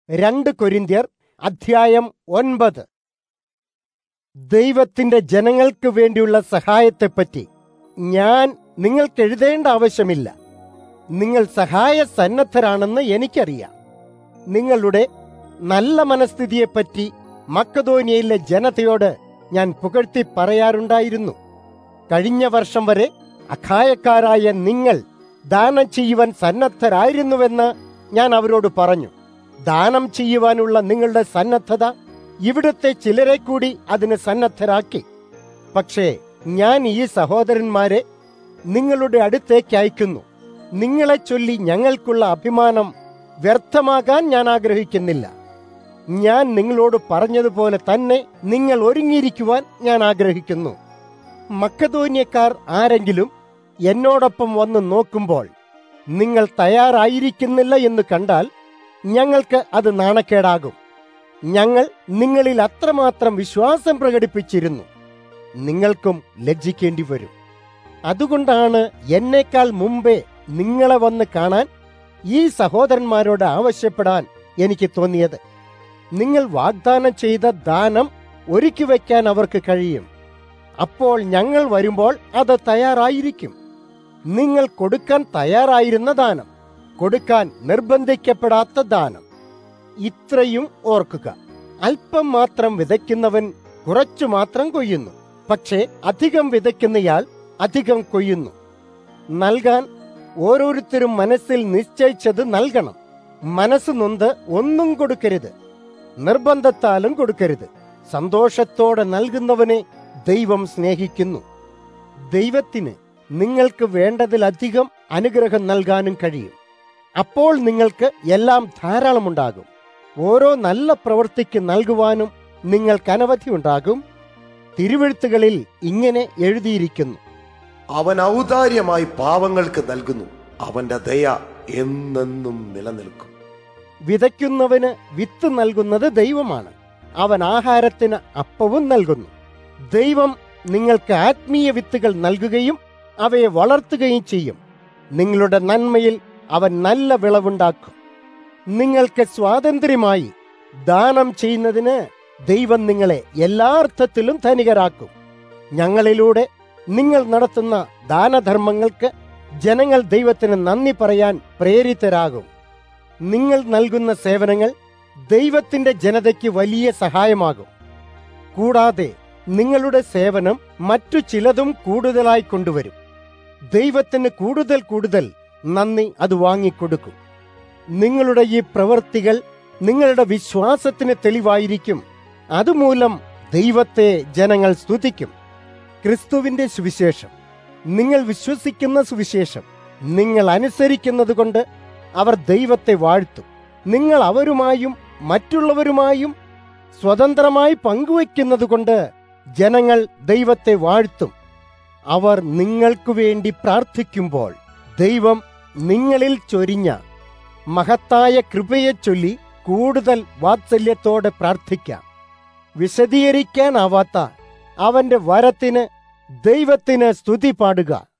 രണ്ട് കൊരിന്ത്യർ അധ്യായം ഒൻപത് ദൈവത്തിന്റെ ജനങ്ങൾക്ക് വേണ്ടിയുള്ള സഹായത്തെപ്പറ്റി ഞാൻ നിങ്ങൾക്ക് എഴുതേണ്ട ആവശ്യമില്ല നിങ്ങൾ സഹായ സന്നദ്ധരാണെന്ന് എനിക്കറിയാം നിങ്ങളുടെ നല്ല മനസ്ഥിതിയെപ്പറ്റി മക്കതോനിയയിലെ ജനതയോട് ഞാൻ പുകഴ്ത്തി പറയാറുണ്ടായിരുന്നു കഴിഞ്ഞ വർഷം വരെ അഖായക്കാരായ നിങ്ങൾ ദാനം ചെയ്യുവാൻ സന്നദ്ധരായിരുന്നുവെന്ന് ഞാൻ അവരോട് പറഞ്ഞു ദാനം ചെയ്യുവാനുള്ള നിങ്ങളുടെ സന്നദ്ധത ഇവിടുത്തെ ചിലരെ കൂടി അതിന് സന്നദ്ധരാക്കി പക്ഷേ ഞാൻ ഈ സഹോദരന്മാരെ നിങ്ങളുടെ അടുത്തേക്ക് അയക്കുന്നു നിങ്ങളെ ചൊല്ലി ഞങ്ങൾക്കുള്ള അഭിമാനം വ്യർത്ഥമാകാൻ ഞാൻ ആഗ്രഹിക്കുന്നില്ല ഞാൻ നിങ്ങളോട് പറഞ്ഞതുപോലെ തന്നെ നിങ്ങൾ ഒരുങ്ങിയിരിക്കുവാൻ ഞാൻ ആഗ്രഹിക്കുന്നു മക്കതോന്യക്കാർ ആരെങ്കിലും എന്നോടൊപ്പം വന്ന് നോക്കുമ്പോൾ നിങ്ങൾ തയ്യാറായിരിക്കുന്നില്ല എന്ന് കണ്ടാൽ ഞങ്ങൾക്ക് അത് നാണക്കേടാകും ഞങ്ങൾ നിങ്ങളിൽ അത്രമാത്രം വിശ്വാസം പ്രകടിപ്പിച്ചിരുന്നു നിങ്ങൾക്കും ലജ്ജിക്കേണ്ടി വരും അതുകൊണ്ടാണ് എന്നേക്കാൾ മുമ്പേ നിങ്ങളെ വന്ന് കാണാൻ ഈ സഹോദരന്മാരോട് ആവശ്യപ്പെടാൻ എനിക്ക് തോന്നിയത് നിങ്ങൾ വാഗ്ദാനം ചെയ്ത ദാനം ഒരുക്കി വയ്ക്കാൻ അവർക്ക് കഴിയും അപ്പോൾ ഞങ്ങൾ വരുമ്പോൾ അത് തയ്യാറായിരിക്കും നിങ്ങൾ കൊടുക്കാൻ തയ്യാറായിരുന്ന ദാനം കൊടുക്കാൻ നിർബന്ധിക്കപ്പെടാത്ത ദാനം ഇത്രയും ഓർക്കുക അല്പം മാത്രം വിതയ്ക്കുന്നവൻ കുറച്ചു മാത്രം കൊയ്യുന്നു പക്ഷേ അധികം വിതയ്ക്കുന്നയാൾ അധികം കൊയ്യുന്നു നൽകാൻ ഓരോരുത്തരും മനസ്സിൽ നിശ്ചയിച്ചത് നൽകണം മനസ്സ് നൊന്ത് ഒന്നും കൊടുക്കരുത് നിർബന്ധത്താലും കൊടുക്കരുത് സന്തോഷത്തോടെ നൽകുന്നവനെ ദൈവം സ്നേഹിക്കുന്നു ദൈവത്തിന് നിങ്ങൾക്ക് വേണ്ടതിലധികം അനുഗ്രഹം നൽകാനും കഴിയും അപ്പോൾ നിങ്ങൾക്ക് എല്ലാം ധാരാളമുണ്ടാകും ഓരോ നല്ല പ്രവൃത്തിക്ക് നൽകുവാനും നിങ്ങൾക്ക് അനവധി ഉണ്ടാകും തിരുവെഴുത്തുകളിൽ ഇങ്ങനെ എഴുതിയിരിക്കുന്നു അവൻ ഔദാര്യമായി പാവങ്ങൾക്ക് നൽകുന്നു അവന്റെ ദയ എന്നെന്നും നിലനിൽക്കും വിതയ്ക്കുന്നവന് വിത്ത് നൽകുന്നത് ദൈവമാണ് അവൻ ആഹാരത്തിന് അപ്പവും നൽകുന്നു ദൈവം നിങ്ങൾക്ക് ആത്മീയ വിത്തുകൾ നൽകുകയും അവയെ വളർത്തുകയും ചെയ്യും നിങ്ങളുടെ നന്മയിൽ അവൻ നല്ല വിളവുണ്ടാക്കും നിങ്ങൾക്ക് സ്വാതന്ത്ര്യമായി ദാനം ചെയ്യുന്നതിന് ദൈവം നിങ്ങളെ എല്ലാ അർത്ഥത്തിലും ധനികരാക്കും ഞങ്ങളിലൂടെ നിങ്ങൾ നടത്തുന്ന ദാനധർമ്മങ്ങൾക്ക് ജനങ്ങൾ ദൈവത്തിന് നന്ദി പറയാൻ പ്രേരിതരാകും നിങ്ങൾ നൽകുന്ന സേവനങ്ങൾ ദൈവത്തിന്റെ ജനതയ്ക്ക് വലിയ സഹായമാകും കൂടാതെ നിങ്ങളുടെ സേവനം മറ്റു ചിലതും കൂടുതലായി കൊണ്ടുവരും ദൈവത്തിന് കൂടുതൽ കൂടുതൽ നന്ദി അത് വാങ്ങിക്കൊടുക്കും നിങ്ങളുടെ ഈ പ്രവൃത്തികൾ നിങ്ങളുടെ വിശ്വാസത്തിന് തെളിവായിരിക്കും അതുമൂലം ദൈവത്തെ ജനങ്ങൾ സ്തുതിക്കും ക്രിസ്തുവിന്റെ സുവിശേഷം നിങ്ങൾ വിശ്വസിക്കുന്ന സുവിശേഷം നിങ്ങൾ അനുസരിക്കുന്നത് കൊണ്ട് അവർ ദൈവത്തെ വാഴ്ത്തും നിങ്ങൾ അവരുമായും മറ്റുള്ളവരുമായും സ്വതന്ത്രമായി പങ്കുവയ്ക്കുന്നത് കൊണ്ട് ജനങ്ങൾ ദൈവത്തെ വാഴ്ത്തും അവർ നിങ്ങൾക്കു വേണ്ടി പ്രാർത്ഥിക്കുമ്പോൾ ദൈവം നിങ്ങളിൽ ചൊരിഞ്ഞ മഹത്തായ കൃപയെ ചൊല്ലി കൂടുതൽ വാത്സല്യത്തോടെ പ്രാർത്ഥിക്കാം വിശദീകരിക്കാനാവാത്ത അവന്റെ വരത്തിന് ദൈവത്തിന് സ്തുതി പാടുക